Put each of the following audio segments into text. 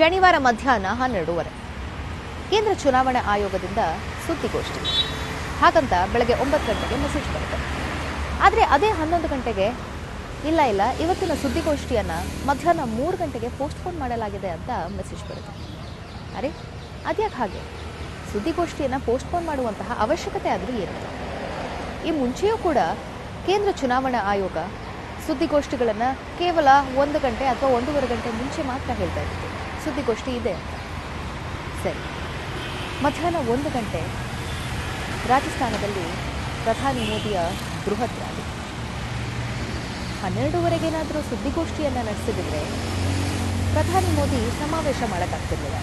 ಶನಿವಾರ ಮಧ್ಯಾಹ್ನ ಹನ್ನೆರಡೂವರೆ ಕೇಂದ್ರ ಚುನಾವಣಾ ಆಯೋಗದಿಂದ ಸುದ್ದಿಗೋಷ್ಠಿ ಹಾಗಂತ ಬೆಳಗ್ಗೆ ಒಂಬತ್ತು ಗಂಟೆಗೆ ಮೆಸೇಜ್ ಬರುತ್ತೆ ಆದರೆ ಅದೇ ಹನ್ನೊಂದು ಗಂಟೆಗೆ ಇಲ್ಲ ಇಲ್ಲ ಇವತ್ತಿನ ಸುದ್ದಿಗೋಷ್ಠಿಯನ್ನು ಮಧ್ಯಾಹ್ನ ಮೂರು ಗಂಟೆಗೆ ಪೋಸ್ಟ್ಪೋನ್ ಮಾಡಲಾಗಿದೆ ಅಂತ ಮೆಸೇಜ್ ಬರುತ್ತೆ ಅರೆ ಅದ್ಯಾಕೆ ಹಾಗೆ ಸುದ್ದಿಗೋಷ್ಠಿಯನ್ನು ಪೋಸ್ಟ್ಪೋನ್ ಮಾಡುವಂತಹ ಅವಶ್ಯಕತೆ ಆದರೂ ಇರುತ್ತೆ ಈ ಮುಂಚೆಯೂ ಕೂಡ ಕೇಂದ್ರ ಚುನಾವಣಾ ಆಯೋಗ ಸುದ್ದಿಗೋಷ್ಠಿಗಳನ್ನು ಕೇವಲ ಒಂದು ಗಂಟೆ ಅಥವಾ ಒಂದೂವರೆ ಗಂಟೆ ಮುಂಚೆ ಮಾತ್ರ ಹೇಳ್ತಾ ಇತ್ತು ಸುದ್ದಿಗೋಷ್ಠಿ ಇದೆ ಅಂತ. ಸರಿ ಮಧ್ಯಾಹ್ನ ಒಂದು ಗಂಟೆ ರಾಜಸ್ಥಾನದಲ್ಲಿ ಪ್ರಧಾನಿ ಮೋದಿಯ ಬೃಹತ್ ರ್ಯಾಲಿ ಹನ್ನೆರಡೂವರೆಗೇನಾದರೂ ಸುದ್ದಿಗೋಷ್ಠಿಯನ್ನು ನಡೆಸಿದ್ರೆ ಪ್ರಧಾನಿ ಮೋದಿ ಸಮಾವೇಶ ಮಾಡೋಕ್ಕಾಗ್ತಿರ್ಲಿಲ್ಲ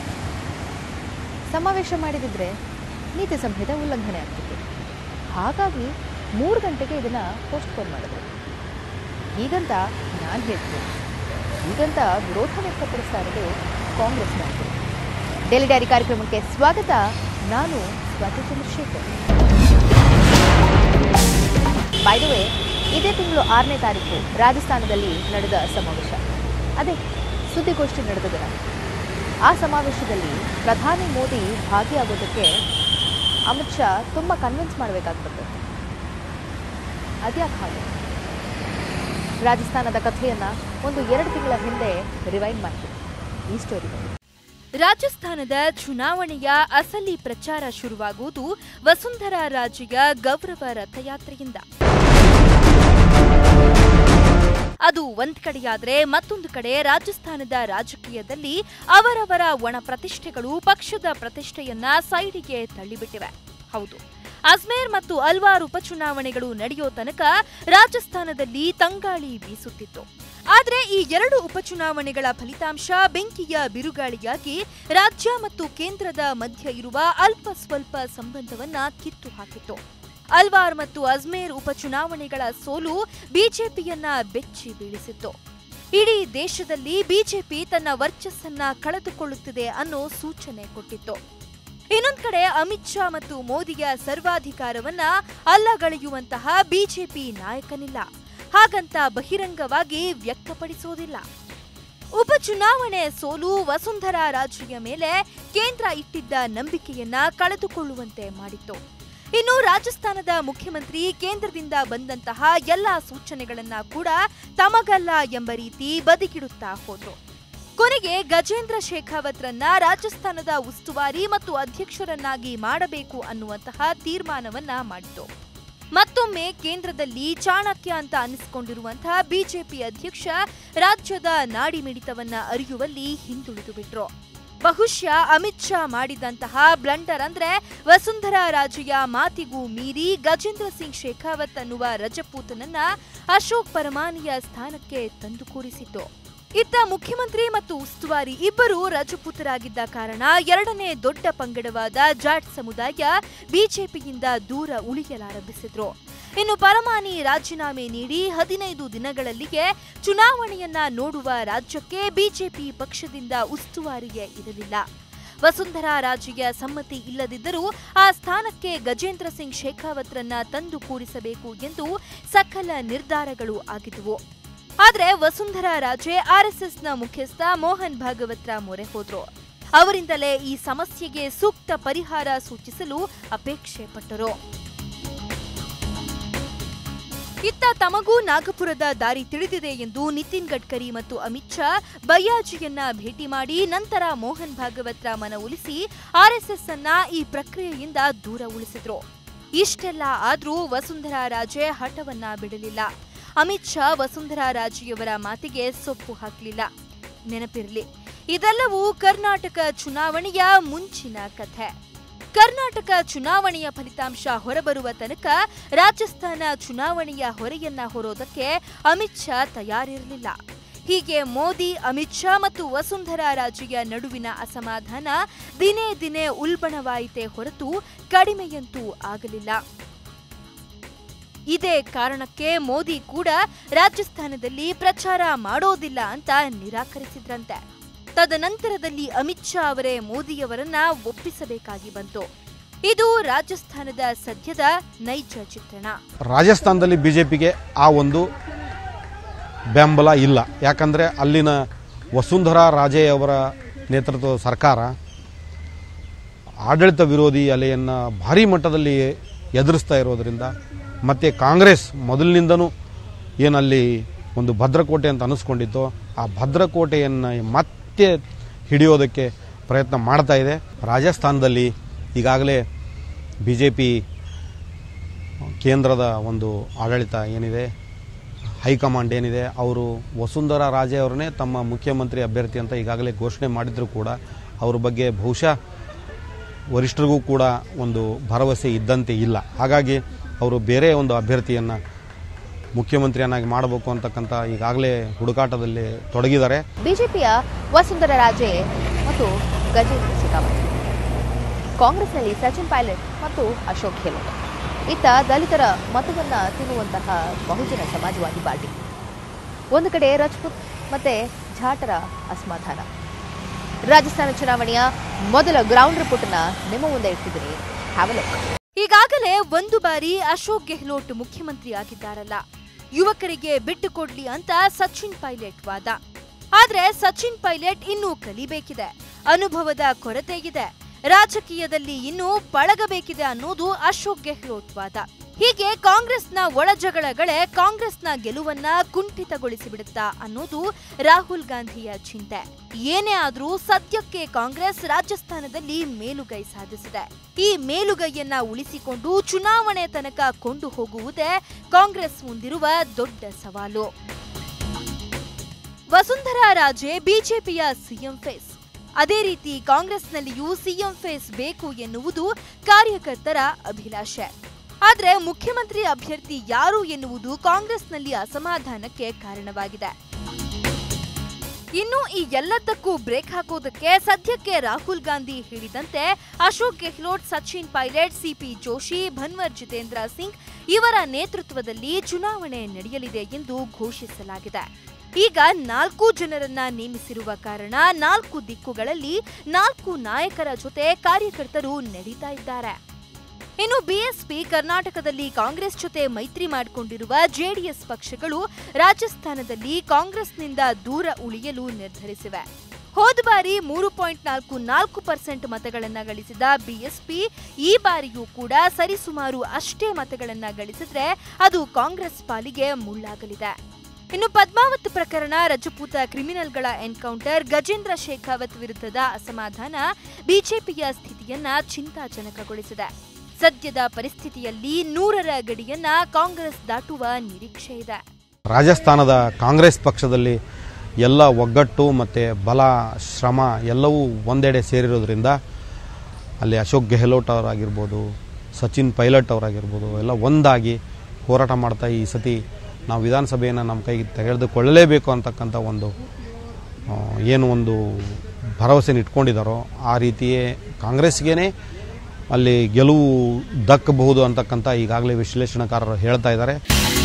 ಸಮಾವೇಶ ಮಾಡಿದಿದ್ರೆ ನೀತಿ ಸಂಹಿತೆ ಉಲ್ಲಂಘನೆ ಆಗ್ತಿತ್ತು ಹಾಗಾಗಿ ಮೂರು ಗಂಟೆಗೆ ಇದನ್ನು ಪೋಸ್ಟ್ಪೋನ್ ಮಾಡಿದ್ರು ಹೀಗಂತ ನಾನು ಹೇಳ್ತೀನಿ ಹೀಗಂತ ವಿರೋಧ ವ್ಯಕ್ತಪಡಿಸ್ತಾ ಇರೋದು ಕಾಂಗ್ರೆಸ್ ನಾಯಕರು ಡೆಲಿ ಡೈರಿ ಕಾರ್ಯಕ್ರಮಕ್ಕೆ ಸ್ವಾಗತ ನಾನು ಸ್ವಾತಿ ಚಂದ್ರಶೇಖರ್ ವೇ ಇದೇ ತಿಂಗಳು ಆರನೇ ತಾರೀಕು ರಾಜಸ್ಥಾನದಲ್ಲಿ ನಡೆದ ಸಮಾವೇಶ ಅದೇ ಸುದ್ದಿಗೋಷ್ಠಿ ನಡೆದ ದಿನ ಆ ಸಮಾವೇಶದಲ್ಲಿ ಪ್ರಧಾನಿ ಮೋದಿ ಭಾಗಿಯಾಗೋದಕ್ಕೆ ಅಮಿತ್ ಶಾ ತುಂಬ ಕನ್ವಿನ್ಸ್ ಮಾಡಬೇಕಾಗ್ತದೆ ಅದ್ಯಾಕೆ ಹಾಗೆ ರಾಜಸ್ಥಾನದ ಕಥೆಯನ್ನ ಒಂದು ಎರಡು ತಿಂಗಳ ಹಿಂದೆ ರಿವೈಂಡ್ ಮಾಡ್ತೀನಿ ಈ ಸ್ಟೋರಿ ಬಗ್ಗೆ ರಾಜಸ್ಥಾನದ ಚುನಾವಣೆಯ ಅಸಲಿ ಪ್ರಚಾರ ಶುರುವಾಗುವುದು ವಸುಂಧರಾ ರಾಜೆಯ ಗೌರವ ರಥಯಾತ್ರೆಯಿಂದ ಅದು ಒಂದ್ ಕಡೆಯಾದ್ರೆ ಮತ್ತೊಂದು ಕಡೆ ರಾಜಸ್ಥಾನದ ರಾಜಕೀಯದಲ್ಲಿ ಅವರವರ ಒಣ ಪ್ರತಿಷ್ಠೆಗಳು ಪಕ್ಷದ ಪ್ರತಿಷ್ಠೆಯನ್ನ ಸೈಡಿಗೆ ತಳ್ಳಿಬಿಟ್ಟಿವೆ ಹೌದು ಅಜ್ಮೇರ್ ಮತ್ತು ಅಲ್ವಾರ್ ಉಪಚುನಾವಣೆಗಳು ನಡೆಯೋ ತನಕ ರಾಜಸ್ಥಾನದಲ್ಲಿ ತಂಗಾಳಿ ಬೀಸುತ್ತಿತ್ತು ಆದ್ರೆ ಈ ಎರಡು ಉಪಚುನಾವಣೆಗಳ ಫಲಿತಾಂಶ ಬೆಂಕಿಯ ಬಿರುಗಾಳಿಯಾಗಿ ರಾಜ್ಯ ಮತ್ತು ಕೇಂದ್ರದ ಮಧ್ಯ ಇರುವ ಅಲ್ಪ ಸ್ವಲ್ಪ ಸಂಬಂಧವನ್ನ ಕಿತ್ತು ಹಾಕಿತ್ತು ಅಲ್ವಾರ್ ಮತ್ತು ಅಜ್ಮೇರ್ ಉಪಚುನಾವಣೆಗಳ ಸೋಲು ಬಿಜೆಪಿಯನ್ನ ಬೆಚ್ಚಿ ಬೀಳಿಸಿತ್ತು ಇಡೀ ದೇಶದಲ್ಲಿ ಬಿಜೆಪಿ ತನ್ನ ವರ್ಚಸ್ಸನ್ನ ಕಳೆದುಕೊಳ್ಳುತ್ತಿದೆ ಅನ್ನೋ ಸೂಚನೆ ಕೊಟ್ಟಿತ್ತು ಇನ್ನೊಂದ್ ಕಡೆ ಅಮಿತ್ ಶಾ ಮತ್ತು ಮೋದಿಯ ಸರ್ವಾಧಿಕಾರವನ್ನ ಅಲ್ಲಗಳೆಯುವಂತಹ ಬಿಜೆಪಿ ನಾಯಕನಿಲ್ಲ ಹಾಗಂತ ಬಹಿರಂಗವಾಗಿ ವ್ಯಕ್ತಪಡಿಸೋದಿಲ್ಲ ಉಪಚುನಾವಣೆ ಸೋಲು ವಸುಂಧರಾ ರಾಜೆಯ ಮೇಲೆ ಕೇಂದ್ರ ಇಟ್ಟಿದ್ದ ನಂಬಿಕೆಯನ್ನ ಕಳೆದುಕೊಳ್ಳುವಂತೆ ಮಾಡಿತ್ತು ಇನ್ನು ರಾಜಸ್ಥಾನದ ಮುಖ್ಯಮಂತ್ರಿ ಕೇಂದ್ರದಿಂದ ಬಂದಂತಹ ಎಲ್ಲಾ ಸೂಚನೆಗಳನ್ನ ಕೂಡ ತಮಗಲ್ಲ ಎಂಬ ರೀತಿ ಬದಿಗಿಡುತ್ತಾ ಹೋದ್ರು ಕೊನೆಗೆ ಗಜೇಂದ್ರ ಶೇಖಾವತ್ರನ್ನ ರಾಜಸ್ಥಾನದ ಉಸ್ತುವಾರಿ ಮತ್ತು ಅಧ್ಯಕ್ಷರನ್ನಾಗಿ ಮಾಡಬೇಕು ಅನ್ನುವಂತಹ ತೀರ್ಮಾನವನ್ನ ಮಾಡಿತು ಮತ್ತೊಮ್ಮೆ ಕೇಂದ್ರದಲ್ಲಿ ಚಾಣಕ್ಯ ಅಂತ ಅನಿಸಿಕೊಂಡಿರುವಂತಹ ಬಿಜೆಪಿ ಅಧ್ಯಕ್ಷ ರಾಜ್ಯದ ನಾಡಿಮಿಡಿತವನ್ನ ಅರಿಯುವಲ್ಲಿ ಹಿಂದುಳಿದು ಬಿಟ್ರು ಬಹುಶಃ ಅಮಿತ್ ಶಾ ಮಾಡಿದಂತಹ ಬ್ಲಂಡರ್ ಅಂದ್ರೆ ವಸುಂಧರಾ ರಾಜೆಯ ಮಾತಿಗೂ ಮೀರಿ ಗಜೇಂದ್ರ ಸಿಂಗ್ ಶೇಖಾವತ್ ಅನ್ನುವ ರಜಪೂತನನ್ನ ಅಶೋಕ್ ಪರಮಾನಿಯ ಸ್ಥಾನಕ್ಕೆ ತಂದು ಕೂರಿಸಿತು ಇತ್ತ ಮುಖ್ಯಮಂತ್ರಿ ಮತ್ತು ಉಸ್ತುವಾರಿ ಇಬ್ಬರು ರಜಪೂತರಾಗಿದ್ದ ಕಾರಣ ಎರಡನೇ ದೊಡ್ಡ ಪಂಗಡವಾದ ಜಾಟ್ ಸಮುದಾಯ ಬಿಜೆಪಿಯಿಂದ ದೂರ ಉಳಿಯಲಾರಂಭಿಸಿದ್ರು ಇನ್ನು ಪರಮಾನಿ ರಾಜೀನಾಮೆ ನೀಡಿ ಹದಿನೈದು ದಿನಗಳಲ್ಲಿಯೇ ಚುನಾವಣೆಯನ್ನ ನೋಡುವ ರಾಜ್ಯಕ್ಕೆ ಬಿಜೆಪಿ ಪಕ್ಷದಿಂದ ಉಸ್ತುವಾರಿಯೇ ಇರಲಿಲ್ಲ ವಸುಂಧರಾ ರಾಜೆಯ ಸಮ್ಮತಿ ಇಲ್ಲದಿದ್ದರೂ ಆ ಸ್ಥಾನಕ್ಕೆ ಗಜೇಂದ್ರ ಸಿಂಗ್ ಶೇಖಾವತ್ರನ್ನ ತಂದು ಕೂರಿಸಬೇಕು ಎಂದು ಸಕಲ ನಿರ್ಧಾರಗಳು ಆಗಿದ್ವು ಆದ್ರೆ ವಸುಂಧರಾ ರಾಜೆ ಆರ್ಎಸ್ಎಸ್ನ ಮುಖ್ಯಸ್ಥ ಮೋಹನ್ ಭಾಗವತ್ರ ಮೊರೆ ಹೋದ್ರು ಅವರಿಂದಲೇ ಈ ಸಮಸ್ಯೆಗೆ ಸೂಕ್ತ ಪರಿಹಾರ ಸೂಚಿಸಲು ಅಪೇಕ್ಷೆ ಪಟ್ಟರು ಇತ್ತ ತಮಗೂ ನಾಗಪುರದ ದಾರಿ ತಿಳಿದಿದೆ ಎಂದು ನಿತಿನ್ ಗಡ್ಕರಿ ಮತ್ತು ಅಮಿತ್ ಶಾ ಬಯ್ಯಾಜಿಯನ್ನ ಭೇಟಿ ಮಾಡಿ ನಂತರ ಮೋಹನ್ ಭಾಗವತ್ರ ಮನವೊಲಿಸಿ ಆರ್ಎಸ್ಎಸ್ ಅನ್ನ ಈ ಪ್ರಕ್ರಿಯೆಯಿಂದ ದೂರ ಉಳಿಸಿದ್ರು ಇಷ್ಟೆಲ್ಲ ಆದ್ರೂ ವಸುಂಧರಾ ರಾಜೆ ಹಠವನ್ನ ಬಿಡಲಿಲ್ಲ ಅಮಿತ್ ಶಾ ವಸುಂಧರಾ ರಾಜೆಯವರ ಮಾತಿಗೆ ಸೊಪ್ಪು ಹಾಕಲಿಲ್ಲ ನೆನಪಿರಲಿ ಇದೆಲ್ಲವೂ ಕರ್ನಾಟಕ ಚುನಾವಣೆಯ ಮುಂಚಿನ ಕಥೆ ಕರ್ನಾಟಕ ಚುನಾವಣೆಯ ಫಲಿತಾಂಶ ಹೊರಬರುವ ತನಕ ರಾಜಸ್ಥಾನ ಚುನಾವಣೆಯ ಹೊರೆಯನ್ನ ಹೊರೋದಕ್ಕೆ ಅಮಿತ್ ಶಾ ತಯಾರಿರಲಿಲ್ಲ ಹೀಗೆ ಮೋದಿ ಅಮಿತ್ ಶಾ ಮತ್ತು ವಸುಂಧರಾ ರಾಜೆಯ ನಡುವಿನ ಅಸಮಾಧಾನ ದಿನೇ ದಿನೇ ಉಲ್ಬಣವಾಯಿತೇ ಹೊರತು ಕಡಿಮೆಯಂತೂ ಆಗಲಿಲ್ಲ ಇದೇ ಕಾರಣಕ್ಕೆ ಮೋದಿ ಕೂಡ ರಾಜಸ್ಥಾನದಲ್ಲಿ ಪ್ರಚಾರ ಮಾಡೋದಿಲ್ಲ ಅಂತ ನಿರಾಕರಿಸಿದ್ರಂತೆ ತದನಂತರದಲ್ಲಿ ಅಮಿತ್ ಶಾ ಅವರೇ ಮೋದಿಯವರನ್ನ ಒಪ್ಪಿಸಬೇಕಾಗಿ ಬಂತು ಇದು ರಾಜಸ್ಥಾನದ ಸದ್ಯದ ನೈಜ ಚಿತ್ರಣ ರಾಜಸ್ಥಾನದಲ್ಲಿ ಬಿ ಜೆ ಪಿಗೆ ಆ ಒಂದು ಬೆಂಬಲ ಇಲ್ಲ ಯಾಕಂದರೆ ಅಲ್ಲಿನ ವಸುಂಧರಾ ರಾಜೆಯವರ ನೇತೃತ್ವದ ಸರ್ಕಾರ ಆಡಳಿತ ವಿರೋಧಿ ಅಲೆಯನ್ನು ಭಾರಿ ಮಟ್ಟದಲ್ಲಿ ಎದುರಿಸ್ತಾ ಇರೋದರಿಂದ ಮತ್ತು ಕಾಂಗ್ರೆಸ್ ಮೊದಲಿನಿಂದನೂ ಏನಲ್ಲಿ ಒಂದು ಭದ್ರಕೋಟೆ ಅಂತ ಅನಿಸ್ಕೊಂಡಿತ್ತೋ ಆ ಭದ್ರಕೋಟೆಯನ್ನು ಮತ್ತೆ ಹಿಡಿಯೋದಕ್ಕೆ ಪ್ರಯತ್ನ ಮಾಡ್ತಾ ಇದೆ ರಾಜಸ್ಥಾನದಲ್ಲಿ ಈಗಾಗಲೇ ಬಿ ಜೆ ಪಿ ಕೇಂದ್ರದ ಒಂದು ಆಡಳಿತ ಏನಿದೆ ಹೈಕಮಾಂಡ್ ಏನಿದೆ ಅವರು ವಸುಂಧರಾ ರಾಜೆ ಅವರನ್ನೇ ತಮ್ಮ ಮುಖ್ಯಮಂತ್ರಿ ಅಭ್ಯರ್ಥಿ ಅಂತ ಈಗಾಗಲೇ ಘೋಷಣೆ ಮಾಡಿದರೂ ಕೂಡ ಅವ್ರ ಬಗ್ಗೆ ಬಹುಶಃ ವರಿಷ್ಠರಿಗೂ ಕೂಡ ಒಂದು ಭರವಸೆ ಇದ್ದಂತೆ ಇಲ್ಲ ಹಾಗಾಗಿ ಅವರು ಬೇರೆ ಒಂದು ಅಭ್ಯರ್ಥಿಯನ್ನು ಮುಖ್ಯಮಂತ್ರಿಯನ್ನಾಗಿ ಮಾಡಬೇಕು ಅಂತಕ್ಕಂಥ ಈಗಾಗಲೇ ಹುಡುಕಾಟದಲ್ಲಿ ತೊಡಗಿದ್ದಾರೆ ಬಿಜೆಪಿಯ ವಸುಂಧರ ರಾಜೆ ಮತ್ತು ಗಜೇಂದ್ರ ಶೇಖಾವತ್ ಕಾಂಗ್ರೆಸ್ನಲ್ಲಿ ಸಚಿನ್ ಪೈಲಟ್ ಮತ್ತು ಅಶೋಕ್ ಗೆಹ್ಲೋಟ್ ಇತ್ತ ದಲಿತರ ಮತವನ್ನ ತಿನ್ನುವಂತಹ ಬಹುಜನ ಸಮಾಜವಾದಿ ಪಾರ್ಟಿ ಒಂದು ಕಡೆ ರಜಪೂತ್ ಮತ್ತೆ ಝಾಟರ ಅಸಮಾಧಾನ ರಾಜಸ್ಥಾನ ಚುನಾವಣೆಯ ಮೊದಲ ಗ್ರೌಂಡ್ ರಿಪೋರ್ಟ್ ಅನ್ನ ನಿಮ್ಮ ಮುಂದೆ ಇಟ್ಟಿದ್ದೀನಿ ಹ್ಯಾವ್ ಅ ಲುಕ್ ಈಗಾಗಲೇ ಒಂದು ಬಾರಿ ಅಶೋಕ್ ಗೆಹ್ಲೋಟ್ ಮುಖ್ಯಮಂತ್ರಿ ಆಗಿದ್ದಾರಲ್ಲ ಯುವಕರಿಗೆ ಬಿಟ್ಟು ಕೊಡ್ಲಿ ಅಂತ ಸಚಿನ್ ಪೈಲಟ್ ವಾದ ಆದ್ರೆ ಸಚಿನ್ ಪೈಲಟ್ ಇನ್ನೂ ಕಲಿಬೇಕಿದೆ ಅನುಭವದ ಕೊರತೆ ಇದೆ ರಾಜಕೀಯದಲ್ಲಿ ಇನ್ನೂ ಪಳಗಬೇಕಿದೆ ಅನ್ನೋದು ಅಶೋಕ್ ಗೆಹ್ಲೋಟ್ ವಾದ ಹೀಗೆ ಕಾಂಗ್ರೆಸ್ನ ಒಳಜಗಳಗಳೇ ಕಾಂಗ್ರೆಸ್ನ ಗೆಲುವನ್ನ ಕುಂಠಿತಗೊಳಿಸಿಬಿಡುತ್ತಾ ಅನ್ನೋದು ರಾಹುಲ್ ಗಾಂಧಿಯ ಚಿಂತೆ ಏನೇ ಆದ್ರೂ ಸದ್ಯಕ್ಕೆ ಕಾಂಗ್ರೆಸ್ ರಾಜಸ್ಥಾನದಲ್ಲಿ ಮೇಲುಗೈ ಸಾಧಿಸಿದೆ ಈ ಮೇಲುಗೈಯನ್ನ ಉಳಿಸಿಕೊಂಡು ಚುನಾವಣೆ ತನಕ ಕೊಂಡು ಹೋಗುವುದೇ ಕಾಂಗ್ರೆಸ್ ಮುಂದಿರುವ ದೊಡ್ಡ ಸವಾಲು ವಸುಂಧರಾ ರಾಜೆ ಬಿಜೆಪಿಯ ಸಿಎಂ ಫೇಸ್ ಅದೇ ರೀತಿ ಕಾಂಗ್ರೆಸ್ನಲ್ಲಿಯೂ ಸಿಎಂ ಫೇಸ್ ಬೇಕು ಎನ್ನುವುದು ಕಾರ್ಯಕರ್ತರ ಅಭಿಲಾಷೆ ಆದ್ರೆ ಮುಖ್ಯಮಂತ್ರಿ ಅಭ್ಯರ್ಥಿ ಯಾರು ಎನ್ನುವುದು ಕಾಂಗ್ರೆಸ್ನಲ್ಲಿ ಅಸಮಾಧಾನಕ್ಕೆ ಕಾರಣವಾಗಿದೆ ಇನ್ನು ಈ ಎಲ್ಲದಕ್ಕೂ ಬ್ರೇಕ್ ಹಾಕೋದಕ್ಕೆ ಸದ್ಯಕ್ಕೆ ರಾಹುಲ್ ಗಾಂಧಿ ಹೇಳಿದಂತೆ ಅಶೋಕ್ ಗೆಹ್ಲೋಟ್ ಸಚಿನ್ ಪೈಲಟ್ ಸಿಪಿ ಜೋಶಿ ಭನ್ವರ್ ಜಿತೇಂದ್ರ ಸಿಂಗ್ ಇವರ ನೇತೃತ್ವದಲ್ಲಿ ಚುನಾವಣೆ ನಡೆಯಲಿದೆ ಎಂದು ಘೋಷಿಸಲಾಗಿದೆ ಈಗ ನಾಲ್ಕು ಜನರನ್ನ ನೇಮಿಸಿರುವ ಕಾರಣ ನಾಲ್ಕು ದಿಕ್ಕುಗಳಲ್ಲಿ ನಾಲ್ಕು ನಾಯಕರ ಜೊತೆ ಕಾರ್ಯಕರ್ತರು ನಡೀತಾ ಇದ್ದಾರೆ ಇನ್ನು ಬಿಎಸ್ಪಿ ಕರ್ನಾಟಕದಲ್ಲಿ ಕಾಂಗ್ರೆಸ್ ಜೊತೆ ಮೈತ್ರಿ ಮಾಡಿಕೊಂಡಿರುವ ಜೆಡಿಎಸ್ ಪಕ್ಷಗಳು ರಾಜಸ್ಥಾನದಲ್ಲಿ ಕಾಂಗ್ರೆಸ್ನಿಂದ ದೂರ ಉಳಿಯಲು ನಿರ್ಧರಿಸಿವೆ ಹೋದ ಬಾರಿ ಮೂರು ಪಾಯಿಂಟ್ ನಾಲ್ಕು ನಾಲ್ಕು ಪರ್ಸೆಂಟ್ ಮತಗಳನ್ನ ಗಳಿಸಿದ ಬಿಎಸ್ಪಿ ಈ ಬಾರಿಯೂ ಕೂಡ ಸರಿಸುಮಾರು ಅಷ್ಟೇ ಮತಗಳನ್ನ ಗಳಿಸಿದ್ರೆ ಅದು ಕಾಂಗ್ರೆಸ್ ಪಾಲಿಗೆ ಮುಳ್ಳಾಗಲಿದೆ ಇನ್ನು ಪದ್ಮಾವತ್ ಪ್ರಕರಣ ರಜಪೂತ ಕ್ರಿಮಿನಲ್ಗಳ ಎನ್ಕೌಂಟರ್ ಗಜೇಂದ್ರ ಶೇಖಾವತ್ ವಿರುದ್ಧದ ಅಸಮಾಧಾನ ಬಿಜೆಪಿಯ ಸ್ಥಿತಿಯನ್ನ ಚಿಂತಾಜನಕಗೊಳಿಸಿದೆ ಸದ್ಯದ ಪರಿಸ್ಥಿತಿಯಲ್ಲಿ ನೂರರ ಗಡಿಯನ್ನ ಕಾಂಗ್ರೆಸ್ ದಾಟುವ ನಿರೀಕ್ಷೆ ಇದೆ ರಾಜಸ್ಥಾನದ ಕಾಂಗ್ರೆಸ್ ಪಕ್ಷದಲ್ಲಿ ಎಲ್ಲ ಒಗ್ಗಟ್ಟು ಮತ್ತು ಬಲ ಶ್ರಮ ಎಲ್ಲವೂ ಒಂದೆಡೆ ಸೇರಿರೋದ್ರಿಂದ ಅಲ್ಲಿ ಅಶೋಕ್ ಗೆಹ್ಲೋಟ್ ಅವರಾಗಿರ್ಬೋದು ಸಚಿನ್ ಪೈಲಟ್ ಅವರಾಗಿರ್ಬೋದು ಎಲ್ಲ ಒಂದಾಗಿ ಹೋರಾಟ ಮಾಡ್ತಾ ಈ ಸತಿ ನಾವು ವಿಧಾನಸಭೆಯನ್ನು ನಮ್ಮ ಕೈಗೆ ತೆಗೆದುಕೊಳ್ಳಲೇಬೇಕು ಅಂತಕ್ಕಂಥ ಒಂದು ಆ, ಏನು ಒಂದು ಭರವಸೆನ ಇಟ್ಕೊಂಡಿದ್ದಾರೋ ಆ ರೀತಿಯೇ ಕಾಂಗ್ರೆಸ್ಗೇನೆ ಅಲ್ಲಿ ಗೆಲುವು ದಕ್ಕಬಹುದು ಅಂತಕ್ಕಂಥ ಈಗಾಗಲೇ ವಿಶ್ಲೇಷಣಕಾರರು ಹೇಳ್ತಾ ಇದ್ದಾರೆ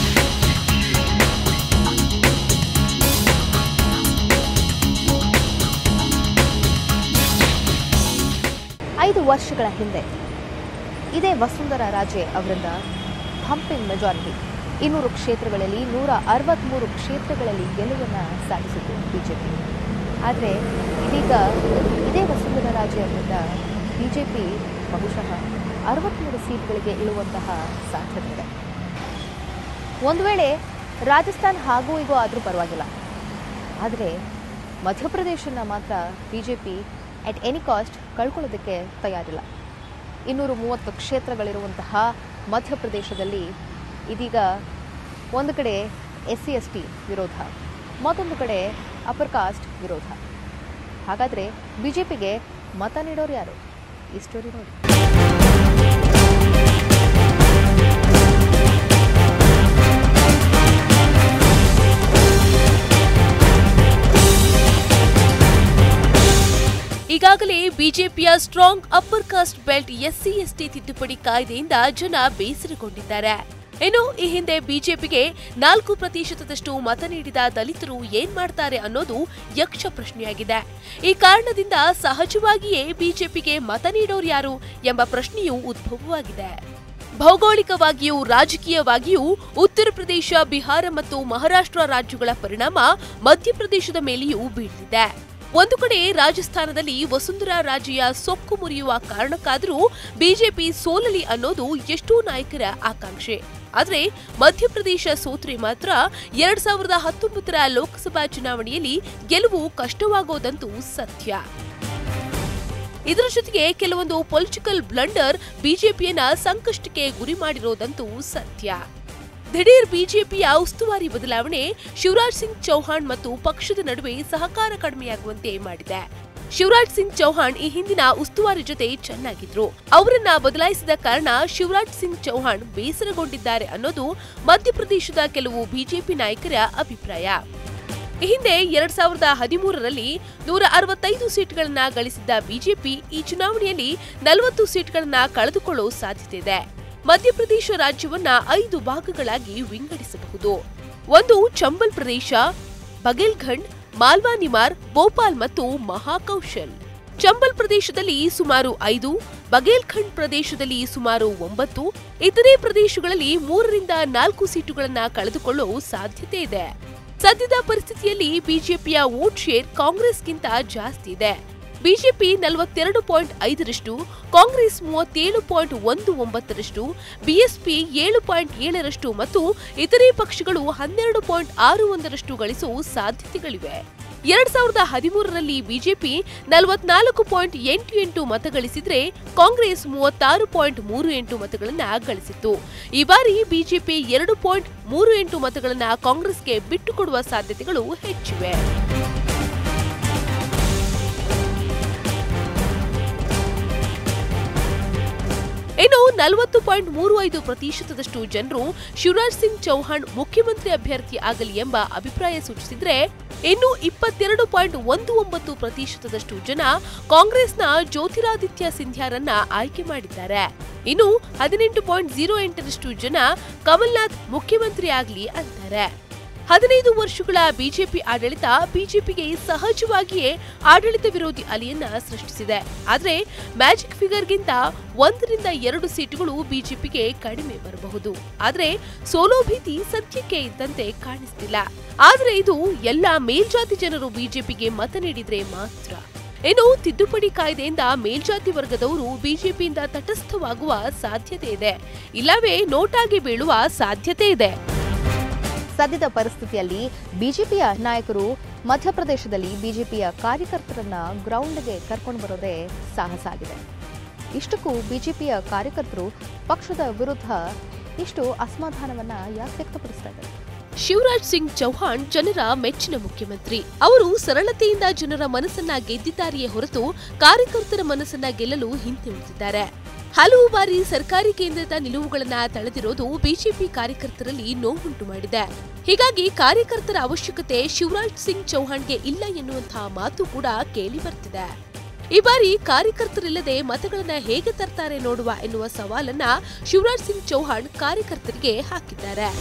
ಐದು ವರ್ಷಗಳ ಹಿಂದೆ ಇದೇ ವಸುಂಧರಾ ರಾಜೆ ಅವರಿಂದ ಹಂಪಿಂಗ್ ಮೆಜಾರಿಟಿ ಇನ್ನೂರು ಕ್ಷೇತ್ರಗಳಲ್ಲಿ ನೂರ ಅರವತ್ತ್ಮೂರು ಕ್ಷೇತ್ರಗಳಲ್ಲಿ ಗೆಲುವನ್ನು ಸಾಧಿಸಿತು ಬಿಜೆಪಿ ಆದರೆ ಇದೀಗ ಇದೇ ವಸುಂಧರಾ ರಾಜೆ ಅವರಿಂದ ಬಿಜೆಪಿ ಬಹುಶಃ ಅರವತ್ತ್ಮೂರು ಸೀಟ್ಗಳಿಗೆ ಇಳುವಂತಹ ಸಾಧ್ಯತೆ ಇದೆ ಒಂದು ವೇಳೆ ರಾಜಸ್ಥಾನ್ ಹಾಗೂ ಈಗೋ ಆದರೂ ಪರವಾಗಿಲ್ಲ ಆದರೆ ಮಧ್ಯಪ್ರದೇಶನ ಮಾತ್ರ ಬಿಜೆಪಿ ಅಟ್ ಎನಿ ಕಾಸ್ಟ್ ಕಳ್ಕೊಳ್ಳೋದಕ್ಕೆ ತಯಾರಿಲ್ಲ ಇನ್ನೂರು ಮೂವತ್ತು ಕ್ಷೇತ್ರಗಳಿರುವಂತಹ ಮಧ್ಯಪ್ರದೇಶದಲ್ಲಿ ಇದೀಗ ಒಂದು ಕಡೆ ಎಸ್ ಸಿ ಎಸ್ ಟಿ ವಿರೋಧ ಮತ್ತೊಂದು ಕಡೆ ಅಪರ್ ಕಾಸ್ಟ್ ವಿರೋಧ ಹಾಗಾದರೆ ಬಿಜೆಪಿಗೆ ಮತ ನೀಡೋರು ಯಾರು ಈ ಸ್ಟೋರಿ ನೋಡಿ ಈಗಾಗಲೇ ಬಿಜೆಪಿಯ strong upper caste belt SC ST ತಿದ್ದುಪಡಿ ಕಾಯ್ದೆಯಿಂದ ಜನ ಬೇಸರಗೊಂಡಿದ್ದಾರೆ ಇನ್ನು ಈ ಹಿಂದೆ ಬಿಜೆಪಿಗೆ ನಾಲ್ಕು ಪ್ರತಿಶತದಷ್ಟು ಮತ ನೀಡಿದ ದಲಿತರು ಏನ್ ಮಾಡ್ತಾರೆ ಅನ್ನೋದು ಯಕ್ಷ ಪ್ರಶ್ನೆಯಾಗಿದೆ ಈ ಕಾರಣದಿಂದ ಸಹಜವಾಗಿಯೇ ಬಿಜೆಪಿಗೆ ಮತ ನೀಡೋರು ಯಾರು ಎಂಬ ಪ್ರಶ್ನೆಯೂ ಉದ್ಭವವಾಗಿದೆ ಭೌಗೋಳಿಕವಾಗಿಯೂ ರಾಜಕೀಯವಾಗಿಯೂ ಉತ್ತರ ಪ್ರದೇಶ ಬಿಹಾರ ಮತ್ತು ಮಹಾರಾಷ್ಟ್ರ ರಾಜ್ಯಗಳ ಪರಿಣಾಮ ಮಧ್ಯಪ್ರದೇಶದ ಮೇಲೆಯೂ ಬೀಳಲಿದೆ ಒಂದು ಕಡೆ ರಾಜಸ್ಥಾನದಲ್ಲಿ ವಸುಂಧರಾ ರಾಜೆಯ ಸೊಕ್ಕು ಮುರಿಯುವ ಕಾರಣಕ್ಕಾದರೂ ಬಿಜೆಪಿ ಸೋಲಲಿ ಅನ್ನೋದು ಎಷ್ಟೋ ನಾಯಕರ ಆಕಾಂಕ್ಷೆ ಆದರೆ ಮಧ್ಯಪ್ರದೇಶ ಸೋತ್ರೆ ಮಾತ್ರ ಎರಡ್ ಸಾವಿರದ ಹತ್ತೊಂಬತ್ತರ ಲೋಕಸಭಾ ಚುನಾವಣೆಯಲ್ಲಿ ಗೆಲುವು ಕಷ್ಟವಾಗೋದಂತೂ ಸತ್ಯ ಇದರ ಜೊತೆಗೆ ಕೆಲವೊಂದು ಪೊಲಿಟಿಕಲ್ ಬ್ಲಂಡರ್ ಬಿಜೆಪಿಯನ್ನ ಸಂಕಷ್ಟಕ್ಕೆ ಗುರಿ ಮಾಡಿರೋದಂತೂ ಸತ್ಯ ದಿಢೀರ್ ಬಿಜೆಪಿಯ ಉಸ್ತುವಾರಿ ಬದಲಾವಣೆ ಶಿವರಾಜ್ ಸಿಂಗ್ ಚೌಹಾಣ್ ಮತ್ತು ಪಕ್ಷದ ನಡುವೆ ಸಹಕಾರ ಕಡಿಮೆಯಾಗುವಂತೆ ಮಾಡಿದೆ ಶಿವರಾಜ್ ಸಿಂಗ್ ಚೌಹಾಣ್ ಈ ಹಿಂದಿನ ಉಸ್ತುವಾರಿ ಜೊತೆ ಚೆನ್ನಾಗಿದ್ರು ಅವರನ್ನ ಬದಲಾಯಿಸಿದ ಕಾರಣ ಶಿವರಾಜ್ ಸಿಂಗ್ ಚೌಹಾಣ್ ಬೇಸರಗೊಂಡಿದ್ದಾರೆ ಅನ್ನೋದು ಮಧ್ಯಪ್ರದೇಶದ ಕೆಲವು ಬಿಜೆಪಿ ನಾಯಕರ ಅಭಿಪ್ರಾಯ ಈ ಹಿಂದೆ ಎರಡ್ ಸಾವಿರದ ಹದಿಮೂರರಲ್ಲಿ ನೂರ ಅರವತ್ತೈದು ಸೀಟ್ಗಳನ್ನ ಗಳಿಸಿದ್ದ ಬಿಜೆಪಿ ಈ ಚುನಾವಣೆಯಲ್ಲಿ ನಲವತ್ತು ಸೀಟ್ಗಳನ್ನ ಕಳೆದುಕೊಳ್ಳೋ ಸಾಧ್ಯತೆ ಇದೆ ಮಧ್ಯಪ್ರದೇಶ ರಾಜ್ಯವನ್ನ ಐದು ಭಾಗಗಳಾಗಿ ವಿಂಗಡಿಸಬಹುದು ಒಂದು ಚಂಬಲ್ ಪ್ರದೇಶ ಬಗೇಲ್ಖಂಡ್ ಮಾಲ್ವಾ ನಿಮಾರ್ ಭೋಪಾಲ್ ಮತ್ತು ಮಹಾಕೌಶಲ್ ಚಂಬಲ್ ಪ್ರದೇಶದಲ್ಲಿ ಸುಮಾರು ಐದು ಬಗೇಲ್ಖಂಡ್ ಪ್ರದೇಶದಲ್ಲಿ ಸುಮಾರು ಒಂಬತ್ತು ಇತರೆ ಪ್ರದೇಶಗಳಲ್ಲಿ ಮೂರರಿಂದ ನಾಲ್ಕು ಸೀಟುಗಳನ್ನ ಕಳೆದುಕೊಳ್ಳೋ ಸಾಧ್ಯತೆ ಇದೆ ಸದ್ಯದ ಪರಿಸ್ಥಿತಿಯಲ್ಲಿ ಬಿಜೆಪಿಯ ವೋಟ್ ಶೇರ್ ಕಾಂಗ್ರೆಸ್ಗಿಂತ ಜಾಸ್ತಿ ಇದೆ ಬಿಜೆಪಿ ನಲವತ್ತೆರಡು ಪಾಯಿಂಟ್ ಐದರಷ್ಟು ಕಾಂಗ್ರೆಸ್ ಮೂವತ್ತೇಳು ಪಾಯಿಂಟ್ ಒಂದು ಒಂಬತ್ತರಷ್ಟು ಬಿಎಸ್ಪಿ ಏಳು ಪಾಯಿಂಟ್ ಏಳರಷ್ಟು ಮತ್ತು ಇತರೆ ಪಕ್ಷಗಳು ಹನ್ನೆರಡು ಪಾಯಿಂಟ್ ಆರು ಒಂದರಷ್ಟು ಗಳಿಸುವ ಸಾಧ್ಯತೆಗಳಿವೆ ಎರಡ್ ಸಾವಿರದ ಹದಿಮೂರರಲ್ಲಿ ಬಿಜೆಪಿ ನಲವತ್ನಾಲ್ಕು ಪಾಯಿಂಟ್ ಎಂಟು ಎಂಟು ಮತ ಗಳಿಸಿದ್ರೆ ಕಾಂಗ್ರೆಸ್ ಮೂವತ್ತಾರು ಪಾಯಿಂಟ್ ಮೂರು ಎಂಟು ಮತಗಳನ್ನ ಗಳಿಸಿತ್ತು ಈ ಬಾರಿ ಬಿಜೆಪಿ ಎರಡು ಪಾಯಿಂಟ್ ಮೂರು ಎಂಟು ಮತಗಳನ್ನ ಕಾಂಗ್ರೆಸ್ಗೆ ಬಿಟ್ಟುಕೊಡುವ ಸಾಧ್ಯತೆಗಳು ಹೆಚ್ಚಿವೆ ಇನ್ನು ನಲವತ್ತು ಪಾಯಿಂಟ್ ಮೂರು ಐದು ಪ್ರತಿಶತದಷ್ಟು ಜನರು ಶಿವರಾಜ್ ಸಿಂಗ್ ಚೌಹಾಣ್ ಮುಖ್ಯಮಂತ್ರಿ ಅಭ್ಯರ್ಥಿ ಆಗಲಿ ಎಂಬ ಅಭಿಪ್ರಾಯ ಸೂಚಿಸಿದ್ರೆ ಇನ್ನು ಇಪ್ಪತ್ತೆರಡು ಪಾಯಿಂಟ್ ಒಂದು ಒಂಬತ್ತು ಪ್ರತಿಶತದಷ್ಟು ಜನ ಕಾಂಗ್ರೆಸ್ನ ಜ್ಯೋತಿರಾದಿತ್ಯ ಸಿಂಧ್ಯಾರನ್ನ ಆಯ್ಕೆ ಮಾಡಿದ್ದಾರೆ ಇನ್ನು ಹದಿನೆಂಟು ಪಾಯಿಂಟ್ ಜೀರೋ ಎಂಟರಷ್ಟು ಜನ ಕಮಲ್ನಾಥ್ ಮುಖ್ಯಮಂತ್ರಿ ಆಗಲಿ ಅಂತಾರೆ ಹದಿನೈದು ವರ್ಷಗಳ ಬಿಜೆಪಿ ಆಡಳಿತ ಬಿಜೆಪಿಗೆ ಸಹಜವಾಗಿಯೇ ಆಡಳಿತ ವಿರೋಧಿ ಅಲೆಯನ್ನ ಸೃಷ್ಟಿಸಿದೆ ಆದ್ರೆ ಮ್ಯಾಜಿಕ್ ಫಿಗರ್ಗಿಂತ ಒಂದರಿಂದ ಎರಡು ಸೀಟುಗಳು ಬಿಜೆಪಿಗೆ ಕಡಿಮೆ ಬರಬಹುದು ಆದ್ರೆ ಸೋಲೋ ಭೀತಿ ಸದ್ಯಕ್ಕೆ ಇದ್ದಂತೆ ಕಾಣಿಸ್ತಿಲ್ಲ ಆದ್ರೆ ಇದು ಎಲ್ಲ ಮೇಲ್ಜಾತಿ ಜನರು ಬಿಜೆಪಿಗೆ ಮತ ನೀಡಿದ್ರೆ ಮಾತ್ರ ಇನ್ನು ತಿದ್ದುಪಡಿ ಕಾಯ್ದೆಯಿಂದ ಮೇಲ್ಜಾತಿ ವರ್ಗದವರು ಬಿಜೆಪಿಯಿಂದ ತಟಸ್ಥವಾಗುವ ಸಾಧ್ಯತೆ ಇದೆ ಇಲ್ಲವೇ ನೋಟಾಗಿ ಬೀಳುವ ಸಾಧ್ಯತೆ ಇದೆ ಸದ್ಯದ ಪರಿಸ್ಥಿತಿಯಲ್ಲಿ ಬಿಜೆಪಿಯ ನಾಯಕರು ಮಧ್ಯಪ್ರದೇಶದಲ್ಲಿ ಬಿಜೆಪಿಯ ಕಾರ್ಯಕರ್ತರನ್ನ ಗ್ರೌಂಡ್ಗೆ ಕರ್ಕೊಂಡು ಬರೋದೇ ಸಾಹಸ ಆಗಿದೆ ಇಷ್ಟಕ್ಕೂ ಬಿಜೆಪಿಯ ಕಾರ್ಯಕರ್ತರು ಪಕ್ಷದ ವಿರುದ್ಧ ಇಷ್ಟು ಅಸಮಾಧಾನವನ್ನ ಯಾಕೆ ವ್ಯಕ್ತಪಡಿಸ್ತಾ ಇದ್ದಾರೆ ಶಿವರಾಜ್ ಸಿಂಗ್ ಚೌಹಾಣ್ ಜನರ ಮೆಚ್ಚಿನ ಮುಖ್ಯಮಂತ್ರಿ ಅವರು ಸರಳತೆಯಿಂದ ಜನರ ಮನಸ್ಸನ್ನ ಗೆದ್ದಿದ್ದಾರೆಯೇ ಹೊರತು ಕಾರ್ಯಕರ್ತರ ಮನಸ್ಸನ್ನ ಗೆಲ್ಲಲು ಹಿಂದೆ ಉಳಿದಿದ್ದಾರೆ ಹಲವು ಬಾರಿ ಸರ್ಕಾರಿ ಕೇಂದ್ರದ ನಿಲುವುಗಳನ್ನ ತಳೆದಿರೋದು ಬಿಜೆಪಿ ಕಾರ್ಯಕರ್ತರಲ್ಲಿ ನೋವುಂಟು ಮಾಡಿದೆ ಹೀಗಾಗಿ ಕಾರ್ಯಕರ್ತರ ಅವಶ್ಯಕತೆ ಶಿವರಾಜ್ ಸಿಂಗ್ ಚೌಹಾಣ್ಗೆ ಇಲ್ಲ ಎನ್ನುವಂತಹ ಮಾತು ಕೂಡ ಕೇಳಿ ಬರ್ತಿದೆ ಈ ಬಾರಿ ಕಾರ್ಯಕರ್ತರಿಲ್ಲದೆ ಮತಗಳನ್ನ ಹೇಗೆ ತರ್ತಾರೆ ನೋಡುವ ಎನ್ನುವ ಸವಾಲನ್ನ ಶಿವರಾಜ್ ಸಿಂಗ್ ಚೌಹಾಣ್ ಕಾರ್ಯಕರ್ತರಿಗೆ ಹಾಕಿದ್ದಾರೆ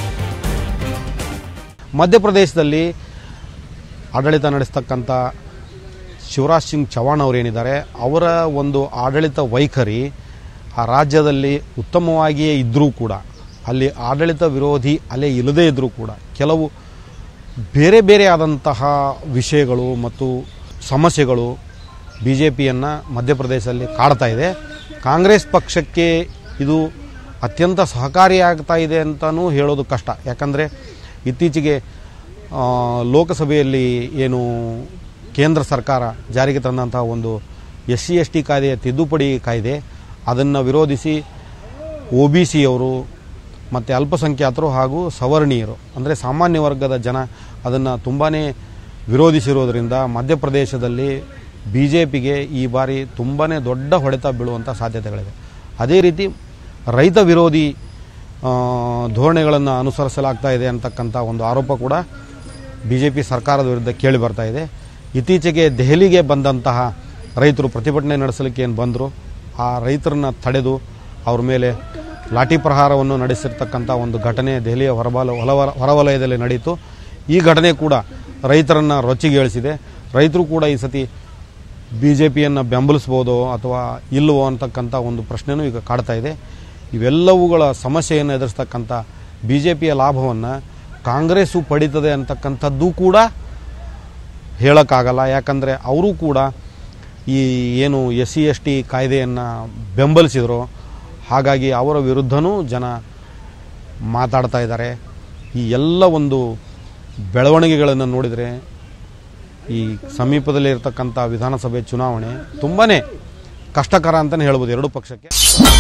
ಮಧ್ಯಪ್ರದೇಶದಲ್ಲಿ ಆಡಳಿತ ನಡೆಸ್ತಕ್ಕಂಥ ಶಿವರಾಜ್ ಸಿಂಗ್ ಚೌಹಾಣ್ ಅವರೇನಿದ್ದಾರೆ ಅವರ ಒಂದು ಆಡಳಿತ ವೈಖರಿ ಆ ರಾಜ್ಯದಲ್ಲಿ ಉತ್ತಮವಾಗಿಯೇ ಇದ್ದರೂ ಕೂಡ ಅಲ್ಲಿ ಆಡಳಿತ ವಿರೋಧಿ ಅಲೆ ಇಲ್ಲದೇ ಇದ್ದರೂ ಕೂಡ ಕೆಲವು ಬೇರೆ ಬೇರೆ ಆದಂತಹ ವಿಷಯಗಳು ಮತ್ತು ಸಮಸ್ಯೆಗಳು ಬಿ ಜೆ ಪಿಯನ್ನು ಮಧ್ಯಪ್ರದೇಶದಲ್ಲಿ ಕಾಡ್ತಾ ಇದೆ ಕಾಂಗ್ರೆಸ್ ಪಕ್ಷಕ್ಕೆ ಇದು ಅತ್ಯಂತ ಸಹಕಾರಿಯಾಗ್ತಾ ಇದೆ ಅಂತಲೂ ಹೇಳೋದು ಕಷ್ಟ ಯಾಕಂದರೆ ಇತ್ತೀಚೆಗೆ ಆ, ಲೋಕಸಭೆಯಲ್ಲಿ ಏನು ಕೇಂದ್ರ ಸರ್ಕಾರ ಜಾರಿಗೆ ತಂದಂತಹ ಒಂದು ಎಸ್ ಸಿ ಎಸ್ ಟಿ ಕಾಯ್ದೆಯ ತಿದ್ದುಪಡಿ ಕಾಯ್ದೆ ಅದನ್ನು ವಿರೋಧಿಸಿ ಒ ಬಿ ಸಿಯವರು ಮತ್ತು ಅಲ್ಪಸಂಖ್ಯಾತರು ಹಾಗೂ ಸವರ್ಣೀಯರು ಅಂದರೆ ಸಾಮಾನ್ಯ ವರ್ಗದ ಜನ ಅದನ್ನು ತುಂಬಾ ವಿರೋಧಿಸಿರೋದ್ರಿಂದ ಮಧ್ಯಪ್ರದೇಶದಲ್ಲಿ ಬಿ ಜೆ ಪಿಗೆ ಈ ಬಾರಿ ತುಂಬಾ ದೊಡ್ಡ ಹೊಡೆತ ಬೀಳುವಂಥ ಸಾಧ್ಯತೆಗಳಿದೆ ಅದೇ ರೀತಿ ರೈತ ವಿರೋಧಿ ಆ, ಧೋರಣೆಗಳನ್ನು ಅನುಸರಿಸಲಾಗ್ತಾ ಇದೆ ಅಂತಕ್ಕಂಥ ಒಂದು ಆರೋಪ ಕೂಡ ಬಿ ಜೆ ಪಿ ಸರ್ಕಾರದ ವಿರುದ್ಧ ಕೇಳಿ ಬರ್ತಾ ಇದೆ ಇತ್ತೀಚೆಗೆ ದೆಹಲಿಗೆ ಬಂದಂತಹ ರೈತರು ಪ್ರತಿಭಟನೆ ನಡೆಸಲಿಕ್ಕೆ ಏನು ಬಂದರು ಆ ರೈತರನ್ನ ತಡೆದು ಅವ್ರ ಮೇಲೆ ಲಾಠಿ ಪ್ರಹಾರವನ್ನು ನಡೆಸಿರ್ತಕ್ಕಂಥ ಒಂದು ಘಟನೆ ದೆಹಲಿಯ ಹೊರಬಾಲ ಹೊಲವರ ಹೊರವಲಯದಲ್ಲಿ ನಡೀತು ಈ ಘಟನೆ ಕೂಡ ರೈತರನ್ನು ರೊಚ್ಚಿಗೇಳಿಸಿದೆ ರೈತರು ಕೂಡ ಈ ಸತಿ ಬಿ ಜೆ ಪಿಯನ್ನು ಬೆಂಬಲಿಸ್ಬೋದೋ ಅಥವಾ ಇಲ್ಲವೋ ಅಂತಕ್ಕಂಥ ಒಂದು ಪ್ರಶ್ನೆನೂ ಈಗ ಕಾಡ್ತಾ ಇದೆ ಇವೆಲ್ಲವುಗಳ ಸಮಸ್ಯೆಯನ್ನು ಎದುರಿಸ್ತಕ್ಕಂಥ ಬಿ ಜೆ ಪಿಯ ಲಾಭವನ್ನು ಕಾಂಗ್ರೆಸ್ಸು ಪಡೀತದೆ ಅಂತಕ್ಕಂಥದ್ದು ಕೂಡ ಹೇಳೋಕ್ಕಾಗಲ್ಲ ಯಾಕಂದರೆ ಅವರು ಕೂಡ ಈ ಏನು ಎಸ್ ಸಿ ಎಸ್ ಟಿ ಕಾಯ್ದೆಯನ್ನು ಬೆಂಬಲಿಸಿದ್ರು ಹಾಗಾಗಿ ಅವರ ವಿರುದ್ಧನೂ ಜನ ಮಾತಾಡ್ತಾ ಇದ್ದಾರೆ ಈ ಎಲ್ಲ ಒಂದು ಬೆಳವಣಿಗೆಗಳನ್ನು ನೋಡಿದರೆ ಈ ಸಮೀಪದಲ್ಲಿ ಇರತಕ್ಕಂಥ ವಿಧಾನಸಭೆ ಚುನಾವಣೆ ತುಂಬಾ ಕಷ್ಟಕರ ಅಂತಲೇ ಹೇಳ್ಬೋದು ಎರಡು ಪಕ್ಷಕ್ಕೆ